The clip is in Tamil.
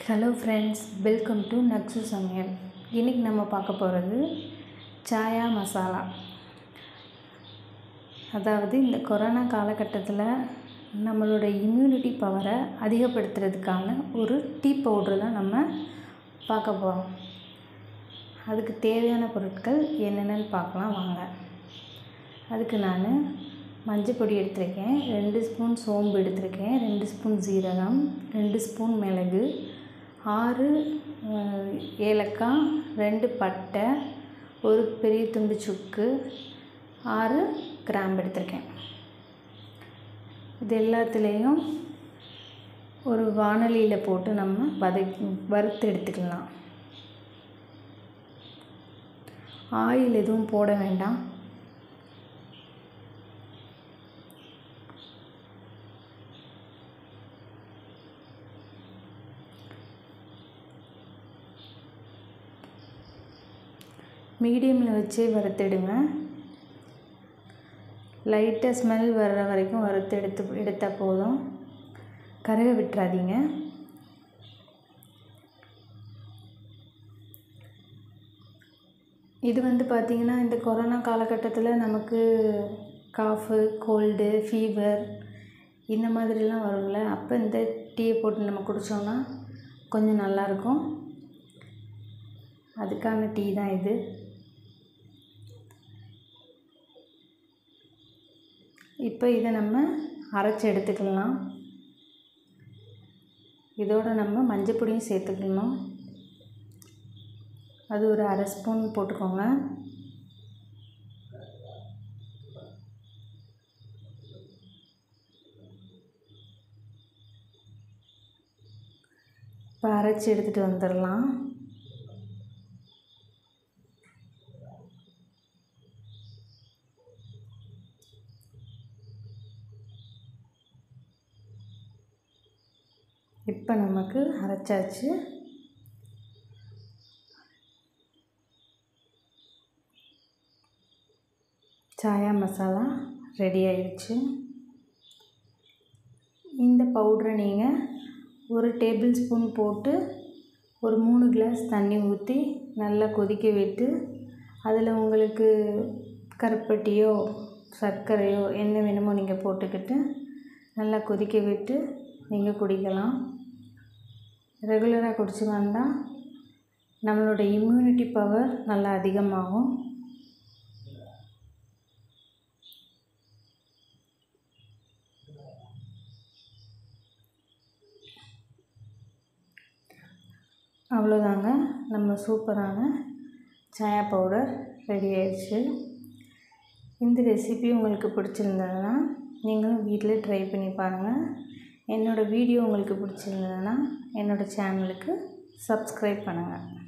ஹலோ ஃப்ரெண்ட்ஸ் வெல்கம் டு நக்ஸு சமையல் இன்றைக்கி நம்ம பார்க்க போகிறது சாயா மசாலா அதாவது இந்த கொரோனா காலகட்டத்தில் நம்மளோட இம்யூனிட்டி பவரை அதிகப்படுத்துறதுக்கான ஒரு டீ பவுட்ரு தான் நம்ம பார்க்க போகிறோம் அதுக்கு தேவையான பொருட்கள் என்னென்னு பார்க்கலாம் வாங்க அதுக்கு நான் மஞ்சள் பொடி எடுத்திருக்கேன் ரெண்டு ஸ்பூன் சோம்பு எடுத்திருக்கேன் ரெண்டு ஸ்பூன் சீரகம் ரெண்டு ஸ்பூன் மிளகு ஆறு அஹ், ஏலக்காய் ரெண்டு பட்டை ஒரு பெரிய துண்டு சுக்கு ஆறு கிராம்பு எடுத்திருக்கேன் இது எல்லாத்துலேயும் ஒரு வாணலியில் போட்டு நம்ம வதக்கி வறுத்து எடுத்துக்கலாம் ஆயில் எதுவும் போட வேண்டாம் மீடியமில் வச்சே வறுத்துடுங்க லைட்டாக ஸ்மெல் வர்ற வரைக்கும் வறுத்து எடுத்து எடுத்தால் போதும் கருக விட்டுறாதீங்க இது வந்து பார்த்திங்கன்னா இந்த கொரோனா காலகட்டத்தில் நமக்கு காஃபு கோல்டு ஃபீவர் இந்த மாதிரிலாம் வரும்ல அப்போ இந்த டீயை போட்டு நம்ம குடித்தோம்னா கொஞ்சம் நல்லாயிருக்கும் அதுக்கான டீ தான் இது இப்போ இதை நம்ம அரைச்சி எடுத்துக்கலாம் இதோட நம்ம மஞ்சள் பொடியும் சேர்த்துக்கணும் அது ஒரு அரை ஸ்பூன் போட்டுக்கோங்க இப்போ அரைச்சி எடுத்துகிட்டு வந்துடலாம் இப்போ நமக்கு அரைச்சாச்சு சாயா மசாலா ரெடி ஆயிடுச்சு இந்த பவுட்ரை நீங்கள் ஒரு டேபிள் ஸ்பூன் போட்டு ஒரு மூணு கிளாஸ் தண்ணி ஊற்றி நல்லா கொதிக்க விட்டு அதில் உங்களுக்கு கருப்பட்டியோ சர்க்கரையோ என்ன வேணுமோ நீங்கள் போட்டுக்கிட்டு நல்லா கொதிக்க விட்டு நீங்கள் குடிக்கலாம் ரெகுலராக குடிச்சு வந்தால் நம்மளோட இம்யூனிட்டி பவர் நல்லா அதிகமாகும் அவ்வளோதாங்க நம்ம சூப்பரான சாயா பவுடர் ரெடி ஆயிடுச்சு இந்த ரெசிபி உங்களுக்கு பிடிச்சிருந்ததுன்னா நீங்களும் வீட்டில் ட்ரை பண்ணி பாருங்கள் என்னோடய வீடியோ உங்களுக்கு பிடிச்சிருந்ததுன்னா என்னோடய சேனலுக்கு சப்ஸ்கிரைப் பண்ணுங்கள்